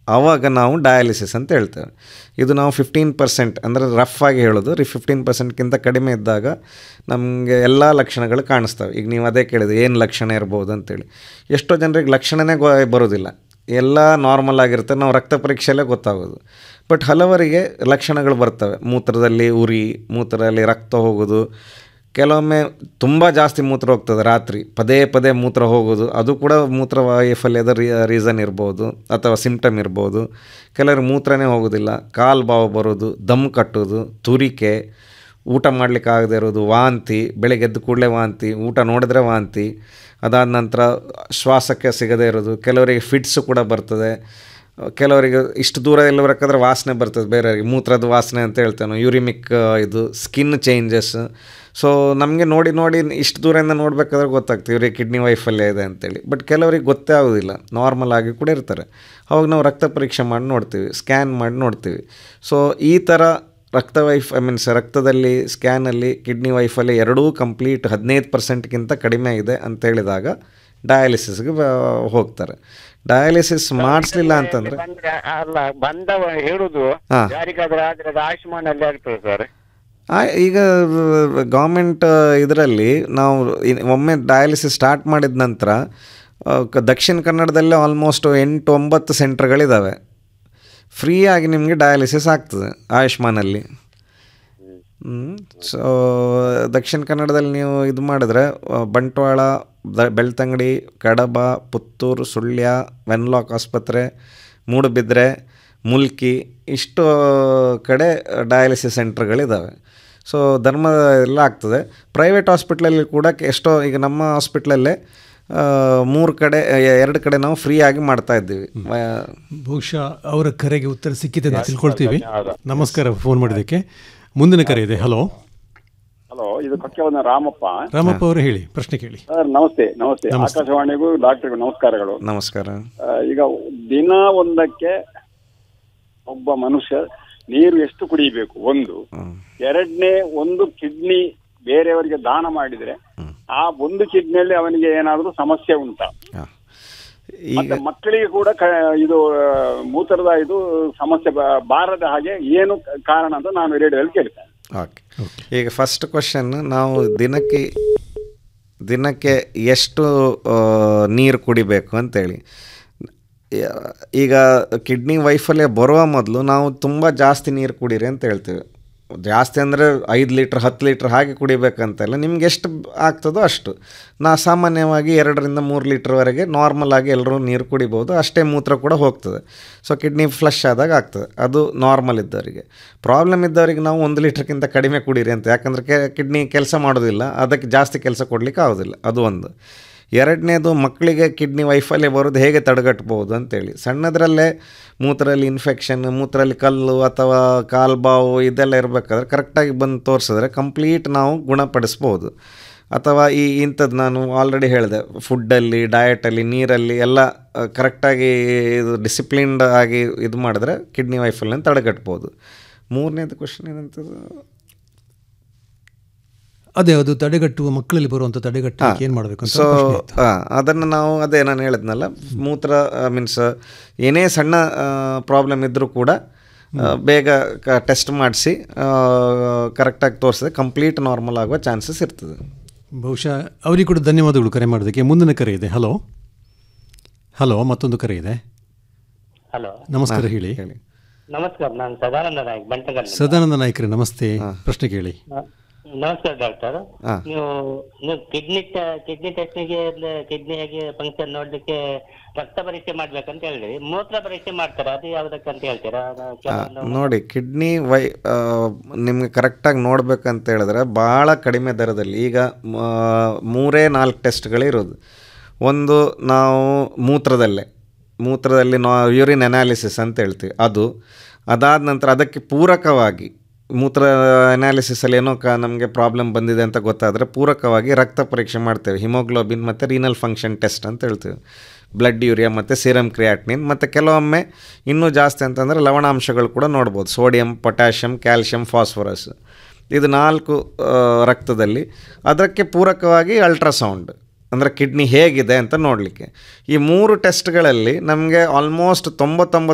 ಆವಾಗ ನಾವು ಡಯಾಲಿಸಿಸ್ ಅಂತ ಹೇಳ್ತೇವೆ ಇದು ನಾವು ಫಿಫ್ಟೀನ್ ಪರ್ಸೆಂಟ್ ಅಂದರೆ ರಫ್ ಆಗಿ ಹೇಳೋದು ರಿ ಫಿಫ್ಟೀನ್ ಪರ್ಸೆಂಟ್ಗಿಂತ ಕಡಿಮೆ ಇದ್ದಾಗ ನಮಗೆ ಎಲ್ಲ ಲಕ್ಷಣಗಳು ಕಾಣಿಸ್ತವೆ ಈಗ ನೀವು ಅದೇ ಕೇಳಿದ್ರೆ ಏನು ಲಕ್ಷಣ ಇರ್ಬೋದು ಅಂತೇಳಿ ಎಷ್ಟೋ ಜನರಿಗೆ ಲಕ್ಷಣನೇ ಗೊ ಬರೋದಿಲ್ಲ ಎಲ್ಲ ನಾರ್ಮಲ್ ಆಗಿರುತ್ತೆ ನಾವು ರಕ್ತ ಪರೀಕ್ಷೆಯಲ್ಲೇ ಗೊತ್ತಾಗೋದು ಬಟ್ ಹಲವರಿಗೆ ಲಕ್ಷಣಗಳು ಬರ್ತವೆ ಮೂತ್ರದಲ್ಲಿ ಉರಿ ಮೂತ್ರದಲ್ಲಿ ರಕ್ತ ಹೋಗೋದು ಕೆಲವೊಮ್ಮೆ ತುಂಬ ಜಾಸ್ತಿ ಮೂತ್ರ ಹೋಗ್ತದೆ ರಾತ್ರಿ ಪದೇ ಪದೇ ಮೂತ್ರ ಹೋಗೋದು ಅದು ಕೂಡ ಮೂತ್ರ ವೈಫಲ್ಯದ ರೀ ರೀಸನ್ ಇರ್ಬೋದು ಅಥವಾ ಸಿಂಪ್ಟಮ್ ಇರ್ಬೋದು ಕೆಲವರು ಮೂತ್ರನೇ ಹೋಗೋದಿಲ್ಲ ಕಾಲು ಬಾವು ಬರೋದು ದಮ್ ಕಟ್ಟೋದು ತುರಿಕೆ ಊಟ ಮಾಡಲಿಕ್ಕೆ ಆಗದೆ ಇರೋದು ವಾಂತಿ ಬೆಳಗ್ಗೆ ಎದ್ದು ಕೂಡಲೇ ವಾಂತಿ ಊಟ ನೋಡಿದ್ರೆ ವಾಂತಿ ಅದಾದ ನಂತರ ಶ್ವಾಸಕ್ಕೆ ಸಿಗದೇ ಇರೋದು ಕೆಲವರಿಗೆ ಫಿಟ್ಸು ಕೂಡ ಬರ್ತದೆ ಕೆಲವರಿಗೆ ಇಷ್ಟು ದೂರ ಎಲ್ಲ ಬರಬೇಕಾದ್ರೆ ವಾಸನೆ ಬರ್ತದೆ ಬೇರೆಯವರಿಗೆ ಮೂತ್ರದ ವಾಸನೆ ಅಂತ ಹೇಳ್ತೇವೆ ನಾವು ಯೂರಿಮಿಕ್ ಇದು ಸ್ಕಿನ್ ಚೇಂಜಸ್ ಸೊ ನಮಗೆ ನೋಡಿ ನೋಡಿ ಇಷ್ಟು ದೂರದಿಂದ ನೋಡಬೇಕಾದ್ರೆ ಗೊತ್ತಾಗ್ತದೆ ಇವ್ರಿಗೆ ಕಿಡ್ನಿ ವೈಫಲ್ಯ ಇದೆ ಅಂತೇಳಿ ಬಟ್ ಕೆಲವರಿಗೆ ಗೊತ್ತೇ ಆಗೋದಿಲ್ಲ ನಾರ್ಮಲ್ ಆಗಿ ಕೂಡ ಇರ್ತಾರೆ ಅವಾಗ ನಾವು ರಕ್ತ ಪರೀಕ್ಷೆ ಮಾಡಿ ನೋಡ್ತೀವಿ ಸ್ಕ್ಯಾನ್ ಮಾಡಿ ನೋಡ್ತೀವಿ ಸೊ ಈ ಥರ ರಕ್ತ ವೈಫ್ ಐ ಮೀನ್ಸ್ ರಕ್ತದಲ್ಲಿ ಸ್ಕ್ಯಾನಲ್ಲಿ ಕಿಡ್ನಿ ವೈಫಲ್ಯ ಎರಡೂ ಕಂಪ್ಲೀಟ್ ಹದಿನೈದು ಪರ್ಸೆಂಟ್ಗಿಂತ ಕಡಿಮೆ ಇದೆ ಅಂತ ಹೇಳಿದಾಗ ಡಯಾಲಿಸಿಸ್ಗೆ ಹೋಗ್ತಾರೆ ಡಯಾಲಿಸಿಸ್ ಮಾಡಿಸ್ಲಿಲ್ಲ ಅಂತಂದರೆ ಬಂದ್ರೆ ಅಲ್ಲ ಬಂದವ ಹೇಳುದು ಹಾ. ಯಾರಿಗಾದ್ರೂ ಆದ್ರೆ ಅದು ಆಯುಷ್ಮಾನ್ ಅಲ್ಲಿ ಆಗ್ತದೆ ಸರ್ ಆ, ಈಗ ಗೌರ್ಮೆಂಟ್ ಇದರಲ್ಲಿ ನಾವು ಇನ್- ಒಮ್ಮೆ ಡಯಾಲಿಸಿಸ್ ಸ್ಟಾರ್ಟ್ ಮಾಡಿದ ನಂತರ ಆ, ಕ- ದಕ್ಷಿಣ ಕನ್ನಡದಲ್ಲೇ ಆಲ್ಮೋಸ್ಟ್ ಎಂಟು ಒಂಬತ್ತು ಸೆಂಟ್ರ್ಗಳಿದ್ದಾವೆ ಫ್ರೀಯಾಗಿ ನಿಮಗೆ ಡಯಾಲಿಸಿಸ್ ಆಗ್ತದೆ ಆಯುಷ್ಮಾನಲ್ಲಿ ಸೊ ದಕ್ಷಿಣ ಕನ್ನಡದಲ್ಲಿ ನೀವು ಇದು ಮಾಡಿದ್ರೆ ಆ, ಬಂಟ್ವಾಳ ದ ಬೆಳ್ತಂಗಡಿ ಕಡಬ ಪುತ್ತೂರು ಸುಳ್ಯ ವೆನ್ಲಾಕ್ ಆಸ್ಪತ್ರೆ ಮೂಡುಬಿದ್ರೆ ಮುಲ್ಕಿ ಇಷ್ಟು ಕಡೆ ಡಯಾಲಿಸಿಸ್ ಸೆಂಟ್ರ್ಗಳಿದ್ದಾವೆ ಸೊ ಧರ್ಮ ಎಲ್ಲ ಆಗ್ತದೆ ಪ್ರೈವೇಟ್ ಹಾಸ್ಪಿಟ್ಲಲ್ಲಿ ಕೂಡ ಕೆ- ಎಷ್ಟೋ ಈಗ ನಮ್ಮ ಹಾಸ್ಪಿಟ್ಲಲ್ಲೇ ಮೂರು ಕಡೆ ಎ- ಎರಡು ಕಡೆ ನಾವು ಫ್ರೀ ಆಗಿ ಮಾಡ್ತಾ ಇದ್ದೀವಿ ವ- ಬಹುಶಃ ಅವರ ಕರೆಗೆ ಉತ್ತರ ಸಿಕ್ಕಿದೆ ಅಂತ ತಿಳ್ಕೊಳ್ತೀವಿ ನಮಸ್ಕಾರ ಫೋನ್ ಮಾಡಿದ್ದಕ್ಕೆ ಮುಂದಿನ ಕರೆ ಇದೆ ಹಲೋ ಹಲೋ ಇದು ಕಕ್ಕೆವನ ರಾಮಪ್ಪ ರಾಮಪ್ಪ ಅವರು ಹೇಳಿ ಪ್ರಶ್ನೆ ಕೇಳಿ ಸರ್ ನಮಸ್ತೆ ನಮಸ್ತೆ ಆಕಾಶವಾಣಿಗೂ ಡಾಕ್ಟರ್ಗೂ ನಮಸ್ಕಾರಗಳು ನಮಸ್ಕಾರ ಆ, ಈಗ ದಿನ ಒಂದಕ್ಕೆ ಒಬ್ಬ ಮನುಷ್ಯ ನೀರು ಎಷ್ಟು ಕುಡಿಬೇಕು ಒಂದು ಎರಡನೇ ಒಂದು ಕಿಡ್ನಿ ಬೇರೆಯವರಿಗೆ ದಾನ ಮಾಡಿದ್ರೆ ಆ ಒಂದು ಕಿಡ್ನಿಯಲ್ಲಿ ಅವನಿಗೆ ಏನಾದ್ರೂ ಸಮಸ್ಯೆ ಉಂಟಾ ಹಾಂ ಮತ್ತೆ ಮಕ್ಕಳಿಗೆ ಕೂಡ ಕ- ಇದು ಆ, ಮೂತ್ರದ ಇದು ಸಮಸ್ಯೆ ಬ- ಬಾರದ ಹಾಗೆ ಏನು ಕಾರಣ ಅಂತ ನಾನು ರೇಡಿಯೋದಲ್ಲಿ ಕೇಳ್ತೇನೆ ಓಕೆ ಈಗ ಫಸ್ಟ್ ಕ್ವಶನ್ ನಾವು ದಿನಕ್ಕೆ ದಿನಕ್ಕೆ ಎಷ್ಟು ಆ, ನೀರು ಕುಡಿಬೇಕು ಅಂತೇಳಿ ಯ- ಈಗ ಕಿಡ್ನಿ ವೈಫಲ್ಯ ಬರುವ ಮೊದಲು ನಾವು ತುಂಬ ಜಾಸ್ತಿ ನೀರು ಕುಡೀರಿ ಅಂತ ಹೇಳ್ತೀವಿ ಜಾಸ್ತಿ ಅಂದರೆ ಐದು ಲೀಟ್ರ್ ಹತ್ತು ಲೀಟ್ರ್ ಹಾಗೆ ಕುಡಿಬೇಕಂತೆಲ್ಲ ನಿಮ್ಗೆ ಎಷ್ಟು ಆಗ್ತದೋ ಅಷ್ಟು ನಾ ಸಾಮಾನ್ಯವಾಗಿ ಎರಡರಿಂದ ಮೂರು ಲೀಟ್ರ್ವರೆಗೆ ನಾರ್ಮಲ್ ಆಗಿ ಎಲ್ಲರೂ ನೀರು ಕುಡಿಬೋದು ಅಷ್ಟೇ ಮೂತ್ರ ಕೂಡ ಹೋಗ್ತದೆ ಸೊ ಕಿಡ್ನಿ ಫ್ಲಶ್ ಆದಾಗ ಆಗ್ತದೆ ಅದು ನಾರ್ಮಲ್ ಇದ್ದವರಿಗೆ ಪ್ರಾಬ್ಲಮ್ ಇದ್ದವರಿಗೆ ನಾವು ಒಂದು ಲೀಟ್ರ್ಗಿಂತ ಕಡಿಮೆ ಕುಡೀರಿ ಅಂತ ಯಾಕಂದರೆ ಕೆ ಕಿಡ್ನಿ ಕೆಲಸ ಮಾಡೋದಿಲ್ಲ ಅದಕ್ಕೆ ಜಾಸ್ತಿ ಕೆಲಸ ಕೊಡಲಿಕ್ಕೆ ಆಗೋದಿಲ್ಲ ಅದು ಒಂದು ಎರಡನೇದು ಮಕ್ಕಳಿಗೆ ಕಿಡ್ನಿ ವೈಫಲ್ಯ ಬರೋದು ಹೇಗೆ ತಡೆಗಟ್ಬೋದು ಅಂತೇಳಿ ಸಣ್ಣದರಲ್ಲೇ ಮೂತ್ರದಲ್ಲಿ ಇನ್ಫೆಕ್ಷನ್ ಮೂತ್ರದಲ್ಲಿ ಕಲ್ಲು ಅಥವಾ ಕಾಲು ಬಾವು ಇದೆಲ್ಲ ಇರಬೇಕಾದ್ರೆ ಕರೆಕ್ಟಾಗಿ ಬಂದು ತೋರಿಸಿದ್ರೆ ಕಂಪ್ಲೀಟ್ ನಾವು ಗುಣಪಡಿಸ್ಬೋದು ಅಥವಾ ಈ ಇಂಥದ್ದು ನಾನು ಆಲ್ರೆಡಿ ಹೇಳಿದೆ ಫುಡ್ಡಲ್ಲಿ ಡಯಟಲ್ಲಿ ನೀರಲ್ಲಿ ಎಲ್ಲ ಕರೆಕ್ಟಾಗಿ ಇದು ಡಿಸಿಪ್ಲಿನ್ಡ್ ಆಗಿ ಇದು ಮಾಡಿದ್ರೆ ಕಿಡ್ನಿ ವೈಫಲ್ಯನ ತಡೆಗಟ್ಬೋದು ಮೂರನೇದು ಕ್ವಶನ್ ಏನಂತದ್ದು ಅದೇ ಅದು ತಡೆಗಟ್ಟುವ ಮಕ್ಕಳಲ್ಲಿ ಬರುವಂಥ ತಡೆಗಟ್ಟಕ್ಕೆ ಏನು ಮಾಡಬೇಕು ಅಂತ ಸೊ ಪ್ರಶ್ನೆ ಇತ್ತು. ಅದನ್ನು ನಾವು ಅದೇ ನಾನು ಹೇಳಿದ್ನಲ್ಲ ಮೂತ್ರ ಮೀನ್ಸ್ ಏನೇ ಸಣ್ಣ ಪ್ರಾಬ್ಲಮ್ ಇದ್ದರೂ ಕೂಡ ಆ, ಬೇಗ ಟೆಸ್ಟ್ ಮಾಡಿಸಿ ಕರೆಕ್ಟಾಗಿ ತೋರಿಸಿದ್ರೆ ಕಂಪ್ಲೀಟ್ ನಾರ್ಮಲ್ ಆಗುವ ಚಾನ್ಸಸ್ ಇರ್ತದೆ ಬಹುಶಃ ಅವರಿಗೆ ಕೂಡ ಧನ್ಯವಾದಗಳು ಕರೆ ಮಾಡೋದಕ್ಕೆ ಮುಂದಿನ ಕರೆ ಇದೆ ಹಲೋ ಹಲೋ ಮತ್ತೊಂದು ಕರೆ ಇದೆ ಹಲೋ ನಮಸ್ಕಾರ ಹೇಳಿ ಹೇಳಿ ನಮಸ್ಕಾರ ನಾನು ಸದಾನಂದ ನಾಯ್ಕ್ ಬಂಟಗಲ್ ಸದಾನಂದ ನಾಯ್ಕರೇ ನಮಸ್ತೆ ಪ್ರಶ್ನೆ ಕೇಳಿ ನಮಸ್ಕಾರ ಡಾಕ್ಟರ್ ಹಾ. ನೀವು ನೀವು ಕಿಡ್ನಿ ಕಿಡ್ನಿ ಟೆಸ್ಟಿಗೆ ಕಿಡ್ನಿ ಹೇಗೆ ಫಂಕ್ಷನ್ ನೋಡ್ಲಿಕ್ಕೆ ರಕ್ತ ಪರೀಕ್ಷೆ ಮಾಡ್ಬೇಕಂತ ಹೇಳಿದ್ರಿ ಮೂತ್ರ ಪರೀಕ್ಷೆ ಮಾಡ್ತಾರ ಅದು ಯಾವ್ದಕ್ಕೆ ಅಂತ ಹೇಳ್ತೀರಾ ಅದು ಕೆಲವೊಂದು- ನೋಡಿ ಕಿಡ್ನಿ ವೈ ಆ, ನಿಮ್ಗೆ ಕರೆಕ್ಟಾಗಿ ನೋಡ್ಬೇಕಂತ ಹೇಳಿದ್ರೆ ಭಾಳ ಕಡಿಮೆ ದರದಲ್ಲಿ ಈಗ ಮ, ಮೂರೇ ನಾಲ್ಕು ಟೆಸ್ಟ್ಗಳಿರೋದು ಒಂದು ನಾವು ಮೂತ್ರದಲ್ಲೇ ಮೂತ್ರದಲ್ಲಿ ನಾ ಯೂರಿನ್ ಅನಾಲಿಸಿಸ್ ಅಂತ ಹೇಳ್ತೀವಿ ಅದು ಅದಾದ ನಂತರ ಅದಕ್ಕೆ ಪೂರಕವಾಗಿ ಮೂತ್ರ ಅನಾಲಿಸಿಸಲ್ಲಿ ಏನೋ ಕ ನಮಗೆ ಪ್ರಾಬ್ಲಮ್ ಬಂದಿದೆ ಅಂತ ಗೊತ್ತಾದರೆ ಪೂರಕವಾಗಿ ರಕ್ತ ಪರೀಕ್ಷೆ ಮಾಡ್ತೇವೆ ಹಿಮೋಗ್ಲೋಬಿನ್ ಮತ್ತು ರೀನಲ್ ಫಂಕ್ಷನ್ ಟೆಸ್ಟ್ ಅಂತ ಹೇಳ್ತೀವಿ ಬ್ಲಡ್ ಯೂರಿಯಾ ಮತ್ತು ಸೀರಮ್ ಕ್ರಿಯಾಟ್ನಿನ್ ಮತ್ತು ಕೆಲವೊಮ್ಮೆ ಇನ್ನೂ ಜಾಸ್ತಿ ಅಂತಂದರೆ ಲವಣಾಂಶಗಳು ಕೂಡ ನೋಡ್ಬೋದು ಸೋಡಿಯಂ ಪೊಟ್ಯಾಷಿಯಮ್ ಕ್ಯಾಲ್ಶಿಯಂ ಫಾಸ್ಫರಸ್ ಇದು ನಾಲ್ಕು ಆ, ರಕ್ತದಲ್ಲಿ ಅದಕ್ಕೆ ಪೂರಕವಾಗಿ ಅಲ್ಟ್ರಾಸೌಂಡ್ ಅಂದರೆ ಕಿಡ್ನಿ ಹೇಗಿದೆ ಅಂತ ನೋಡಲಿಕ್ಕೆ ಈ ಮೂರು ಟೆಸ್ಟ್ಗಳಲ್ಲಿ ನಮಗೆ ಆಲ್ಮೋಸ್ಟ್ ತೊಂಬತ್ತೊಂಬತ್ತು